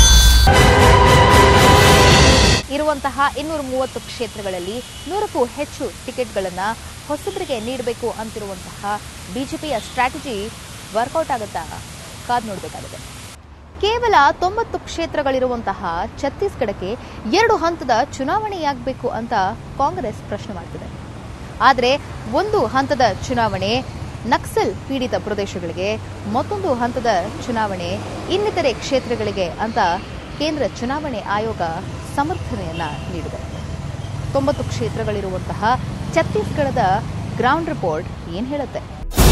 ಇರುವಂತಹ ಇನ್ನೂರ ಮೂವತ್ತು ಕ್ಷೇತ್ರಗಳಲ್ಲಿ ನೂರಕ್ಕೂ ಹೆಚ್ಚು ಟಿಕೆಟ್ಗಳನ್ನು ಹೊಸಬರಿಗೆ ನೀಡಬೇಕು ಅಂತಿರುವಂತಹ ಬಿಜೆಪಿಯ ಸ್ಟ್ರಾಟಜಿ ವರ್ಕೌಟ್ ಆಗುತ್ತಾ ಕಾದ್ ನೋಡಬೇಕಾಗಿದೆ ಕೇವಲ ತೊಂಬತ್ತು ಕ್ಷೇತ್ರಗಳಿರುವಂತಹ ಛತ್ತೀಸ್ಗಢಕ್ಕೆ ಎರಡು ಹಂತದ ಚುನಾವಣೆಯಾಗಬೇಕು ಅಂತ ಕಾಂಗ್ರೆಸ್ ಪ್ರಶ್ನೆ ಮಾಡ್ತಿದೆ ಆದರೆ ಒಂದು ಹಂತದ ಚುನಾವಣೆ ನಕ್ಸಲ್ ಪೀಡಿತ ಪ್ರದೇಶಗಳಿಗೆ ಮತ್ತೊಂದು ಹಂತದ ಚುನಾವಣೆ ಇನ್ನಿತರೆ ಕ್ಷೇತ್ರಗಳಿಗೆ ಅಂತ ಕೇಂದ್ರ ಚುನಾವಣೆ ಆಯೋಗ ಸಮರ್ಥನೆಯನ್ನ ನೀಡಿದೆ ತೊಂಬತ್ತು ಕ್ಷೇತ್ರಗಳಿರುವಂತಹ ಛತ್ತೀಸ್ಗಢದ ಗ್ರೌಂಡ್ ರಿಪೋರ್ಟ್ ಏನ್ ಹೇಳುತ್ತೆ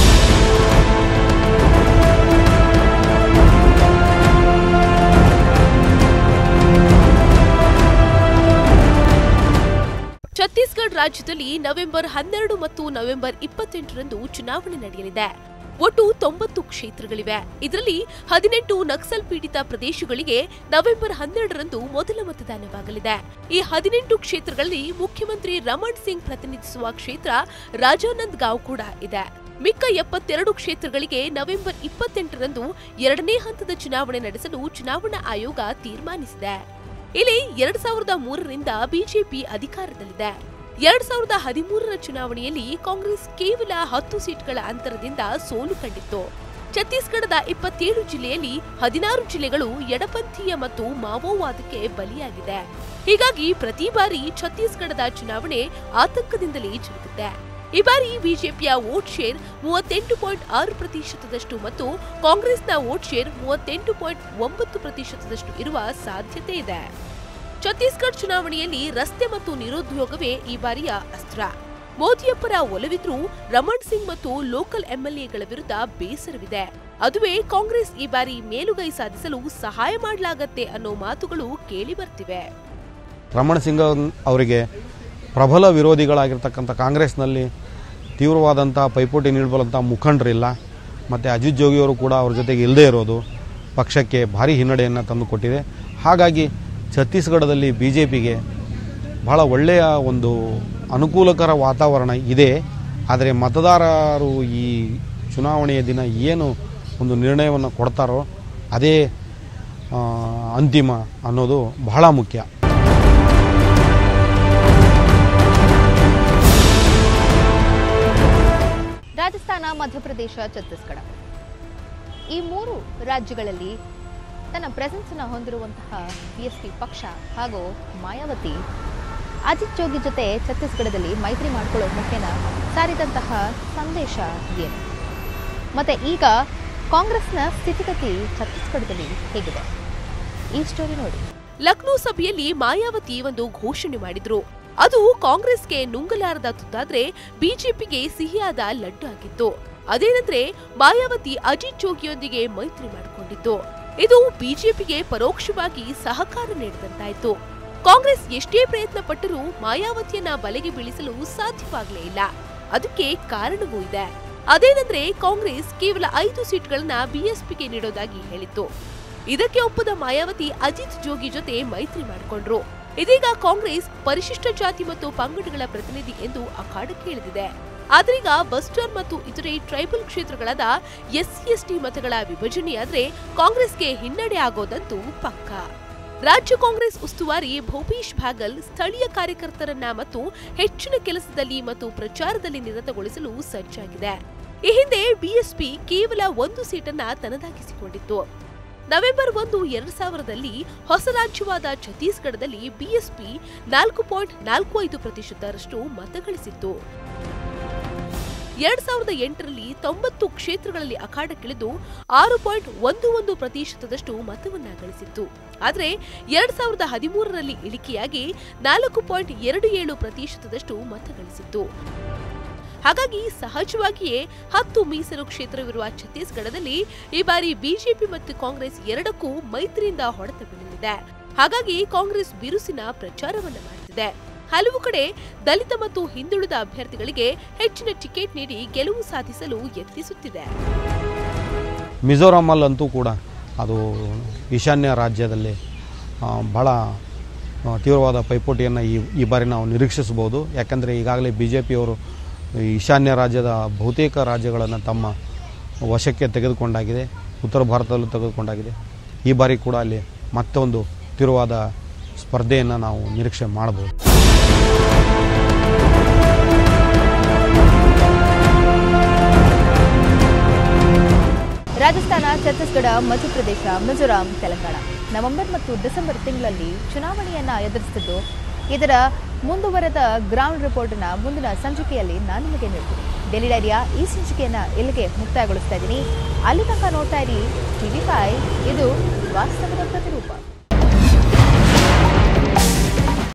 ಛತ್ತೀಸ್ಗಢ ರಾಜ್ಯದಲ್ಲಿ ನವೆಂಬರ್ ಹನ್ನೆರಡು ಮತ್ತು ನವೆಂಬರ್ ಇಪ್ಪತ್ತೆಂಟರಂದು ಚುನಾವಣೆ ನಡೆಯಲಿದೆ ಒಟ್ಟು ತೊಂಬತ್ತು ಕ್ಷೇತ್ರಗಳಿವೆ ಇದರಲ್ಲಿ ಹದಿನೆಂಟು ನಕ್ಸಲ್ ಪೀಡಿತ ಪ್ರದೇಶಗಳಿಗೆ ನವೆಂಬರ್ ಹನ್ನೆರಡರಂದು ಮೊದಲ ಮತದಾನವಾಗಲಿದೆ ಈ ಹದಿನೆಂಟು ಕ್ಷೇತ್ರಗಳಲ್ಲಿ ಮುಖ್ಯಮಂತ್ರಿ ರಮಣ್ ಸಿಂಗ್ ಪ್ರತಿನಿಧಿಸುವ ಕ್ಷೇತ್ರ ರಾಜಾನಂದ್ ಗಾಂವ್ ಕೂಡ ಇದೆ ಮಿಕ್ಕ ಎಪ್ಪತ್ತೆರಡು ಕ್ಷೇತ್ರಗಳಿಗೆ ನವೆಂಬರ್ ಇಪ್ಪತ್ತೆಂಟರಂದು ಎರಡನೇ ಹಂತದ ಚುನಾವಣೆ ನಡೆಸಲು ಚುನಾವಣಾ ಆಯೋಗ ತೀರ್ಮಾನಿಸಿದೆ ಇಲ್ಲಿ ಎರಡ್ ಸಾವಿರದ ಮೂರರಿಂದ ಬಿಜೆಪಿ ಅಧಿಕಾರದಲ್ಲಿದೆ ಎರಡ್ ಸಾವಿರದ ಹದಿಮೂರರ ಚುನಾವಣೆಯಲ್ಲಿ ಕಾಂಗ್ರೆಸ್ ಕೇವಲ ಹತ್ತು ಸೀಟ್ಗಳ ಅಂತರದಿಂದ ಸೋಲು ಕಂಡಿತ್ತು ಛತ್ತೀಸ್ಗಢದ ಇಪ್ಪತ್ತೇಳು ಜಿಲ್ಲೆಯಲ್ಲಿ ಹದಿನಾರು ಜಿಲ್ಲೆಗಳು ಎಡಪಂಥೀಯ ಮತ್ತು ಮಾವೋವಾದಕ್ಕೆ ಬಲಿಯಾಗಿದೆ ಹೀಗಾಗಿ ಪ್ರತಿ ಬಾರಿ ಛತ್ತೀಸ್ಗಢದ ಚುನಾವಣೆ ಆತಂಕದಿಂದಲೇ ಜರುಗುತ್ತೆ ಈ ಬಾರಿ ಬಿಜೆಪಿಯ ವೋಟ್ ಶೇರ್ ಮೂವತ್ತೆಂಟು ಪಾಯಿಂಟ್ ಆರು ಪ್ರತಿಶತದಷ್ಟು ಮತ್ತು ಕಾಂಗ್ರೆಸ್ನ ವೋಟ್ ಶೇರ್ ಮೂವತ್ತೆಂಟು ಪಾಯಿಂಟ್ ಒಂಬತ್ತು ಪ್ರತಿಶತದಷ್ಟು ಇರುವ ಸಾಧ್ಯತೆ ಇದೆ ಛತ್ತೀಸ್ಗಢ ಚುನಾವಣೆಯಲ್ಲಿ ರಸ್ತೆ ಮತ್ತು ನಿರುದ್ಯೋಗವೇ ಈ ಬಾರಿಯ ಅಸ್ತ್ರ ಮೋದಿಯಪ್ಪರ ಒಲವಿದ್ರೂ ರಮಣ್ ಸಿಂಗ್ ಮತ್ತು ಲೋಕಲ್ ಎಂಎಲ್ಎಗಳ ವಿರುದ್ಧ ಬೇಸರವಿದೆ ಅದುವೇ ಕಾಂಗ್ರೆಸ್ ಈ ಬಾರಿ ಮೇಲುಗೈ ಸಾಧಿಸಲು ಸಹಾಯ ಮಾಡಲಾಗತ್ತೆ ಅನ್ನೋ ಮಾತುಗಳು ಕೇಳಿ ಬರ್ತಿವೆ ರಮಣ ಸಿಂಗ್ ಅವರಿಗೆ ಪ್ರಬಲ ವಿರೋಧಿಗಳಾಗಿರ್ತಕ್ಕಂಥ ಕಾಂಗ್ರೆಸ್ನಲ್ಲಿ ತೀವ್ರವಾದಂಥ ಪೈಪೋಟಿ ನೀಡಬಲ್ಲಂಥ ಮುಖಂಡರಿಲ್ಲ ಮತ್ತು ಅಜಿತ್ ಜೋಗಿಯವರು ಕೂಡ ಅವ್ರ ಜೊತೆಗೆ ಇಲ್ಲದೇ ಇರೋದು ಪಕ್ಷಕ್ಕೆ ಭಾರಿ ಹಿನ್ನಡೆಯನ್ನು ತಂದುಕೊಟ್ಟಿದೆ ಹಾಗಾಗಿ ಛತ್ತೀಸ್ಗಢದಲ್ಲಿ ಬಿ ಜೆ ಪಿಗೆ ಬಹಳ ಒಳ್ಳೆಯ ಒಂದು ಅನುಕೂಲಕರ ವಾತಾವರಣ ಇದೆ ಆದರೆ ಮತದಾರರು ಈ ಚುನಾವಣೆಯ ದಿನ ಏನು ಒಂದು ನಿರ್ಣಯವನ್ನು ಕೊಡ್ತಾರೋ ಅದೇ ಆ, ಅಂತಿಮ ಅನ್ನೋದು ಬಹಳ ಮುಖ್ಯ ರಾಜಸ್ಥಾನ ಮಧ್ಯಪ್ರದೇಶ ಛತ್ತೀಸ್ಗಢ ಈ ಮೂರು ರಾಜ್ಯಗಳಲ್ಲಿ ತನ್ನ ಪ್ರೆಸೆನ್ಸ್ ಅನ್ನು ಹೊಂದಿರುವಂತಹ ಬಿಎಸ್ಪಿ ಪಕ್ಷ ಹಾಗೂ ಮಾಯಾವತಿ ಅಜಿತ್ ಜೋಗಿ ಜೊತೆ ಛತ್ತೀಸ್ಗಢದಲ್ಲಿ ಮೈತ್ರಿ ಮಾಡಿಕೊಳ್ಳೋ ಮುಖೇನ ಸಾರಿದಂತಹ ಸಂದೇಶ ಏನು ಮತ್ತೆ ಈಗ ಕಾಂಗ್ರೆಸ್ನ ಸ್ಥಿತಿಗತಿ ಛತ್ತೀಸ್ಗಢದಲ್ಲಿ ಹೇಗಿದೆ ಈ ಸ್ಟೋರಿ ನೋಡಿ ಲಕ್ನೋ ಸಭೆಯಲ್ಲಿ ಮಾಯಾವತಿ ಒಂದು ಘೋಷಣೆ ಮಾಡಿದ್ರು ಅದು ಕಾಂಗ್ರೆಸ್ಗೆ ನುಂಗಲಾರದ ತುತ್ತಾದ್ರೆ ಬಿಜೆಪಿಗೆ ಸಿಹಿಯಾದ ಲಡ್ಡು ಆಗಿತ್ತು ಅದೇನೆಂದ್ರೆ ಮಾಯಾವತಿ ಅಜಿತ್ ಜೋಗಿಯೊಂದಿಗೆ ಮೈತ್ರಿ ಮಾಡಿಕೊಂಡಿತ್ತು ಇದು ಬಿಜೆಪಿಗೆ ಪರೋಕ್ಷವಾಗಿ ಸಹಕಾರ ನೀಡಿದಂತಾಯ್ತು ಕಾಂಗ್ರೆಸ್ ಎಷ್ಟೇ ಪ್ರಯತ್ನ ಪಟ್ಟರೂ ಮಾಯಾವತಿಯನ್ನ ಬಲೆಗೆ ಬೀಳಿಸಲು ಸಾಧ್ಯವಾಗಲೇ ಇಲ್ಲ ಅದಕ್ಕೆ ಕಾರಣವೂ ಇದೆ ಅದೇನೆಂದ್ರೆ ಕಾಂಗ್ರೆಸ್ ಕೇವಲ ಐದು ಸೀಟ್ಗಳನ್ನ ಬಿಎಸ್ಪಿಗೆ ನೀಡೋದಾಗಿ ಹೇಳಿತ್ತು ಇದಕ್ಕೆ ಒಪ್ಪದ ಮಾಯಾವತಿ ಅಜಿತ್ ಜೋಗಿ ಜೊತೆ ಮೈತ್ರಿ ಮಾಡಿಕೊಂಡ್ರು ಇದೀಗ ಕಾಂಗ್ರೆಸ್ ಪರಿಶಿಷ್ಟ ಜಾತಿ ಮತ್ತು ಪಂಗಡಗಳ ಪ್ರತಿನಿಧಿ ಎಂದು ಅಖಾಡಕ್ಕೆ ಇಳಿದಿದೆ ಆದ್ರೀಗ ಬಸ್ಟರ್ ಮತ್ತು ಇತರೆ ಟ್ರೈಬಲ್ ಕ್ಷೇತ್ರಗಳಾದ ಎಸ್ಸಿ ಎಸ್ಟಿ ಮತಗಳ ವಿಭಜನೆಯಾದ್ರೆ ಕಾಂಗ್ರೆಸ್ಗೆ ಹಿನ್ನಡೆ ಆಗೋದಂತೂ ಪಕ್ಕ ರಾಜ್ಯ ಕಾಂಗ್ರೆಸ್ ಉಸ್ತುವಾರಿ ಭೂಪೇಶ್ ಭಾಗಲ್ ಸ್ಥಳೀಯ ಕಾರ್ಯಕರ್ತರನ್ನ ಮತ್ತು ಹೆಚ್ಚಿನ ಕೆಲಸದಲ್ಲಿ ಮತ್ತು ಪ್ರಚಾರದಲ್ಲಿ ನಿರತಗೊಳಿಸಲು ಸಜ್ಜಾಗಿದೆ ಈ ಹಿಂದೆ ಬಿಎಸ್ಪಿ ಕೇವಲ ಒಂದು ಸೀಟನ್ನ ತನ್ನದಾಗಿಸಿಕೊಂಡಿತ್ತು ನವೆಂಬರ್ ಒಂದು ಎರಡ್ ಸಾವಿರದಲ್ಲಿ ಹೊಸ ರಾಜ್ಯವಾದ ಛತ್ತೀಸ್ಗಢದಲ್ಲಿ ಬಿಎಸ್ಪಿ ನಾಲ್ಕು ಪಾಯಿಂಟ್ ನಾಲ್ಕು ಐದು ಪ್ರತಿಶತರಷ್ಟು ಮತ ಗಳಿಸಿತ್ತು ಎರಡ್ ಸಾವಿರದ ಎಂಟರಲ್ಲಿ ತೊಂಬತ್ತು ಕ್ಷೇತ್ರಗಳಲ್ಲಿ ಅಖಾಡಕ್ಕಿಳಿದು ಆರು ಪಾಯಿಂಟ್ ಒಂದು ಒಂದು ಪ್ರತಿಶತದಷ್ಟು ಮತವನ್ನ ಗಳಿಸಿತ್ತು ಆದರೆ ಎರಡ್ ಸಾವಿರದ ಹದಿಮೂರರಲ್ಲಿ ಇಳಿಕೆಯಾಗಿ ನಾಲ್ಕು ಪಾಯಿಂಟ್ ಎರಡು ಏಳು ಪ್ರತಿಶತದಷ್ಟು ಮತ ಗಳಿಸಿತ್ತು ಹಾಗಾಗಿ ಸಹಜವಾಗಿಯೇ ಹತ್ತು ಮೀಸಲು ಕ್ಷೇತ್ರವಿರುವ ಛತ್ತೀಸ್ಗಢದಲ್ಲಿ ಈ ಬಾರಿ ಬಿಜೆಪಿ ಮತ್ತು ಕಾಂಗ್ರೆಸ್ ಎರಡಕ್ಕೂ ಮೈತ್ರಿಯಿಂದ ಹೊಡೆತ ಬೀಳಲಿದೆ ಹಾಗಾಗಿ ಕಾಂಗ್ರೆಸ್ ಬಿರುಸಿನ ಪ್ರಚಾರವನ್ನ ಮಾಡುತ್ತಿದೆ ಹಲವು ಕಡೆ ದಲಿತ ಮತ್ತು ಹಿಂದುಳಿದ ಅಭ್ಯರ್ಥಿಗಳಿಗೆ ಹೆಚ್ಚಿನ ಟಿಕೆಟ್ ನೀಡಿ ಗೆಲುವು ಸಾಧಿಸಲು ಯತ್ನಿಸುತ್ತಿದೆ ಮಿಜೋರಾಮಲ್ಲಂತೂ ಕೂಡ ಅದು ಈಶಾನ್ಯ ರಾಜ್ಯದಲ್ಲಿ ಆ, ಬಹಳ ಆ, ತೀವ್ರವಾದ ಪೈಪೋಟಿಯನ್ನು ಈ ಈ ಬಾರಿ ನಾವು ನಿರೀಕ್ಷಿಸಬಹುದು ಯಾಕಂದರೆ ಈಗಾಗಲೇ ಬಿ ಜೆ ಪಿಯವರು ಈಶಾನ್ಯ ರಾಜ್ಯದ ಬಹುತೇಕ ರಾಜ್ಯಗಳನ್ನು ತಮ್ಮ ವಶಕ್ಕೆ ತೆಗೆದುಕೊಂಡಾಗಿದೆ ಉತ್ತರ ಭಾರತದಲ್ಲೂ ತೆಗೆದುಕೊಂಡಾಗಿದೆ ಈ ಬಾರಿ ಕೂಡ ಅಲ್ಲಿ ಮತ್ತೊಂದು ತೀವ್ರವಾದ ಸ್ಪರ್ಧೆಯನ್ನು ನಾವು ನಿರೀಕ್ಷೆ ಮಾಡಬಹುದು ರಾಜಸ್ಥಾನ ಛತ್ತೀಸ್ಗಢ ಮಧ್ಯಪ್ರದೇಶ ಮಿಜೋರಾಂ ತೆಲಂಗಾಣ ನವೆಂಬರ್ ಮತ್ತು ಡಿಸೆಂಬರ್ ತಿಂಗಳಲ್ಲಿ ಚುನಾವಣೆಯನ್ನ ಎದುರಿಸುತ್ತಿದ್ದು ಇದರ ಮುಂದುವರೆದ ಗ್ರೌಂಡ್ ರಿಪೋರ್ಟ್ನ ಮುಂದಿನ ಸಂಚಿಕೆಯಲ್ಲಿ ನಾನು ನಿಮಗೆ ನೀಡ್ತೀನಿ ಡೆಲಿ ಡೈರಿಯ ಈ ಸಂಚಿಕೆಯನ್ನ ಇಲ್ಲಿಗೆ ಮುಕ್ತಾಯಗೊಳಿಸ್ತಾ ಇದ್ದೀನಿ ಅಲ್ಲಿ ತನಕ ನೋಡ್ತಾ ಇರಿ ಟಿವಿ ಫೈ ಇದು ವಾಸ್ತವದ ಪ್ರತಿರೂಪ